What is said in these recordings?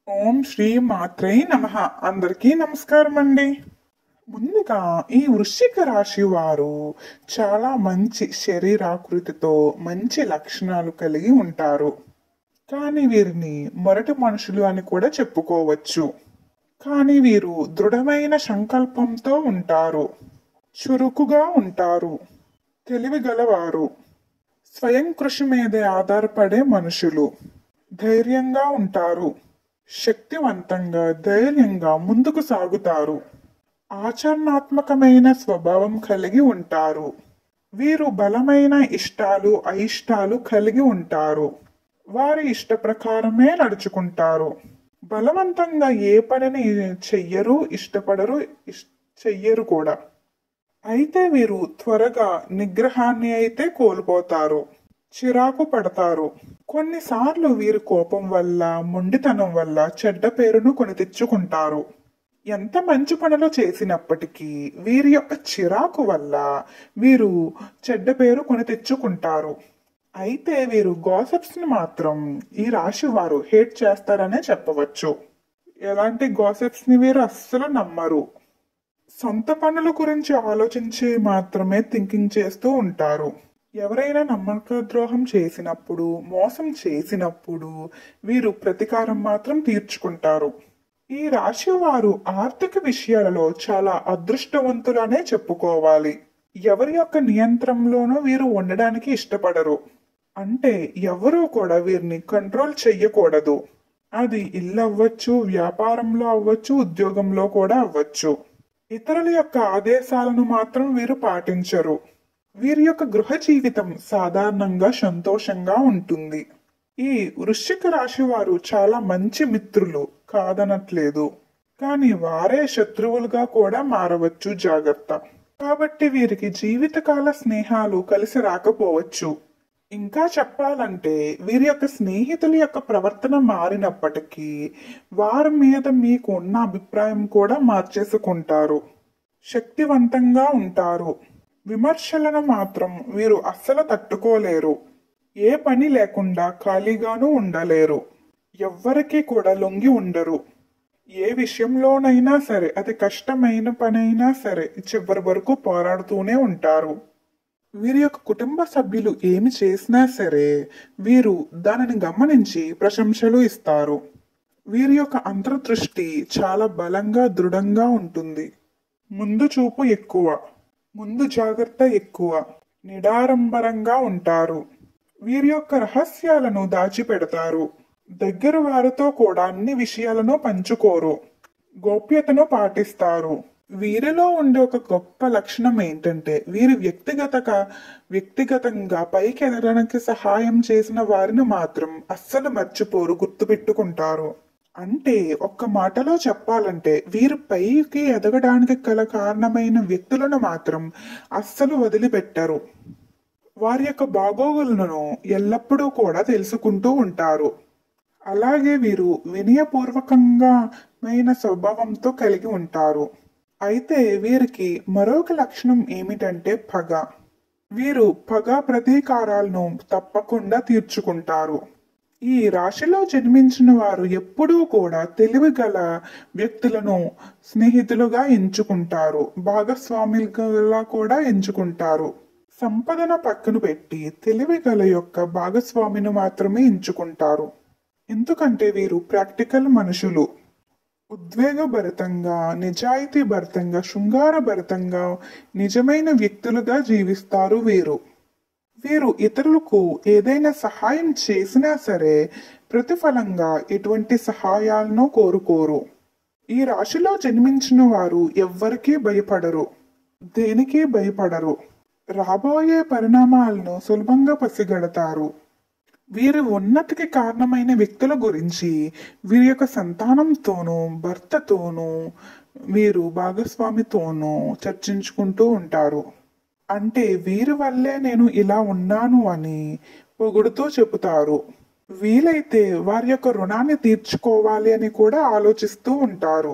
ఓం శ్రీ మాత్రే నమ అందరికీ నమస్కారం అండి ముందుగా ఈ వృశ్చిక రాశి వారు చాలా మంచి శరీరాకృతితో మంచి లక్షణాలు కలిగి ఉంటారు కానీ వీరిని మొరటి మనుషులు అని కూడా చెప్పుకోవచ్చు కానీ వీరు దృఢమైన సంకల్పంతో ఉంటారు చురుకుగా ఉంటారు తెలివిగలవారు స్వయం కృషి మీదే ఆధారపడే మనుషులు ధైర్యంగా ఉంటారు శక్తివంతంగా ధైర్యంగా ముందుకు సాగుతారు ఆచరణాత్మకమైన స్వభావం కలిగి ఉంటారు వీరు బలమైన ఇష్టాలు అయిష్టాలు కలిగి ఉంటారు వారి ఇష్ట ప్రకారమే నడుచుకుంటారు బలవంతంగా ఏ పనిని చెయ్యరు ఇష్టపడరు ఇష్- చెయ్యరు కూడా అయితే వీరు త్వరగా నిగ్రహాన్ని అయితే కోల్పోతారు చిరాకు పడతారు కొన్నిసార్లు వీరి కోపం వల్ల మొండితనం వల్ల చెడ్డ పేరును కొని తెచ్చుకుంటారు ఎంత మంచి పనులు చేసినప్పటికీ వీరి యొక్క చిరాకు వల్ల వీరు చెడ్డ పేరు కొని తెచ్చుకుంటారు అయితే వీరు గాసిప్స్ ని మాత్రం ఈ రాశి వారు హేట్ చేస్తారనే చెప్పవచ్చు ఎలాంటి గాసిప్స్ ని వీరు అస్సలు నమ్మరు సొంత పనుల గురించి ఆలోచించి మాత్రమే థింకింగ్ చేస్తూ ఉంటారు ఎవరైనా నమ్మక ద్రోహం చేసినప్పుడు మోసం చేసినప్పుడు వీరు ప్రతీకారం మాత్రం తీర్చుకుంటారు ఈ రాశి వారు ఆర్థిక విషయాలలో చాలా అదృష్టవంతులనే చెప్పుకోవాలి ఎవరి యొక్క నియంత్రణలోనూ వీరు ఉండడానికి ఇష్టపడరు అంటే ఎవరూ కూడా వీరిని కంట్రోల్ చెయ్యకూడదు అది ఇల్లు అవ్వచ్చు వ్యాపారంలో అవ్వచ్చు ఉద్యోగంలో కూడా అవ్వచ్చు ఇతరుల యొక్క ఆదేశాలను మాత్రం వీరు పాటించరు వీరి యొక్క గృహ జీవితం సాధారణంగా సంతోషంగా ఉంటుంది ఈ వృశ్చిక రాశి వారు చాలా మంచి మిత్రులు కాదనట్లేదు కానీ వారే శత్రువులుగా కూడా మారవచ్చు జాగ్రత్త కాబట్టి వీరికి జీవితకాల స్నేహాలు కలిసి రాకపోవచ్చు ఇంకా చెప్పాలంటే వీరి యొక్క స్నేహితుల యొక్క ప్రవర్తన మారినప్పటికీ వారి మీద మీకు ఉన్న అభిప్రాయం కూడా మార్చేసుకుంటారు శక్తివంతంగా ఉంటారు విమర్శలను మాత్రం వీరు అస్సలు తట్టుకోలేరు ఏ పని లేకుండా ఖాళీగానూ ఉండలేరు ఎవ్వరికీ కూడా లొంగి ఉండరు ఏ విషయంలోనైనా సరే అది కష్టమైన పనైనా సరే చివరి వరకు పోరాడుతూనే ఉంటారు వీరి యొక్క కుటుంబ సభ్యులు ఏమి చేసినా సరే వీరు దానిని గమనించి ప్రశంసలు ఇస్తారు వీరి యొక్క అంతర్దృష్టి చాలా బలంగా దృఢంగా ఉంటుంది ముందు చూపు ఎక్కువ ముందు జాగ్రత్త ఎక్కువ నిడారంబరంగా ఉంటారు వీరి యొక్క రహస్యాలను దాచిపెడతారు దగ్గర వారితో కూడా అన్ని విషయాలను పంచుకోరు గోప్యతను పాటిస్తారు వీరిలో ఉండే ఒక గొప్ప లక్షణం ఏంటంటే వీరు వ్యక్తిగత వ్యక్తిగతంగా పైకి ఎదగడానికి సహాయం చేసిన వారిని మాత్రం అస్సలు మర్చిపోరు గుర్తుపెట్టుకుంటారు అంటే ఒక్క మాటలో చెప్పాలంటే వీరు పైకి ఎదగడానికి గల కారణమైన వ్యక్తులను మాత్రం అస్సలు వదిలిపెట్టరు వారి యొక్క బాగోగులను ఎల్లప్పుడూ కూడా తెలుసుకుంటూ ఉంటారు అలాగే వీరు వినయపూర్వకంగా మైన స్వభావంతో కలిగి ఉంటారు అయితే వీరికి మరొక లక్షణం ఏమిటంటే పగ వీరు పగ ప్రతీకారాలను తప్పకుండా తీర్చుకుంటారు ఈ రాశిలో జన్మించిన వారు ఎప్పుడూ కూడా తెలివిగల వ్యక్తులను స్నేహితులుగా ఎంచుకుంటారు భాగస్వాములుగా కూడా ఎంచుకుంటారు సంపదన పక్కన పెట్టి తెలివిగల యొక్క భాగస్వామిని మాత్రమే ఎంచుకుంటారు ఎందుకంటే వీరు ప్రాక్టికల్ మనుషులు ఉద్వేగభరితంగా నిజాయితీభరితంగా శృంగారభరితంగా నిజమైన వ్యక్తులుగా జీవిస్తారు వీరు వీరు ఇతరులకు ఏదైనా సహాయం చేసినా సరే ప్రతిఫలంగా ఎటువంటి సహాయాలను కోరుకోరు ఈ రాశిలో జన్మించిన వారు ఎవ్వరికీ భయపడరు దేనికి భయపడరు రాబోయే పరిణామాలను సులభంగా పసిగడతారు వీరి ఉన్నతికి కారణమైన వ్యక్తుల గురించి వీరి యొక్క సంతానంతోనూ భర్తతోనూ వీరు భాగస్వామితోనూ చర్చించుకుంటూ ఉంటారు అంటే వీరి వల్లే నేను ఇలా ఉన్నాను అని పొగుడుతూ చెబుతారు వీలైతే వారి యొక్క రుణాన్ని తీర్చుకోవాలి అని కూడా ఆలోచిస్తూ ఉంటారు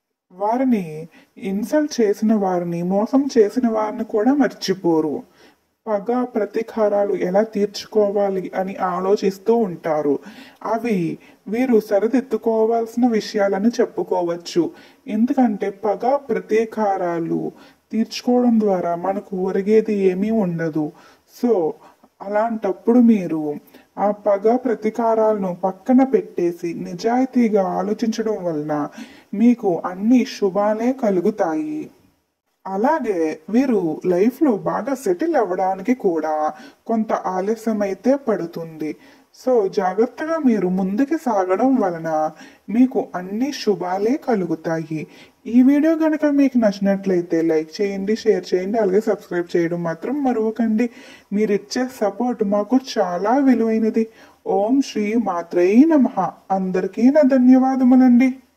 వారిని ఇన్సల్ట్ చేసిన వారిని మోసం చేసిన వారిని కూడా మర్చిపోరు పగ ప్రతీకారాలు ఎలా తీర్చుకోవాలి అని ఆలోచిస్తూ ఉంటారు అవి వీరు సరిదిద్దుకోవాల్సిన విషయాలని చెప్పుకోవచ్చు ఎందుకంటే పగ ప్రతీకారాలు తీర్చుకోవడం ద్వారా మనకు ఒరిగేది ఏమీ ఉండదు సో అలాంటప్పుడు మీరు ఆ పగ ప్రతీకారాలను పక్కన పెట్టేసి నిజాయితీగా ఆలోచించడం వలన మీకు అన్ని శుభాలే కలుగుతాయి అలాగే వీరు లైఫ్లో బాగా సెటిల్ అవ్వడానికి కూడా కొంత ఆలస్యం అయితే పడుతుంది సో జాగ్రత్తగా మీరు ముందుకు సాగడం వలన మీకు అన్ని శుభాలే కలుగుతాయి ఈ వీడియో కనుక మీకు నచ్చినట్లయితే లైక్ చేయండి షేర్ చేయండి అలాగే సబ్స్క్రైబ్ చేయడం మాత్రం మరవకండి మీరు ఇచ్చే సపోర్ట్ మాకు చాలా విలువైనది ఓం శ్రీ మాత్రై నమ అందరికీ నా ధన్యవాదములండి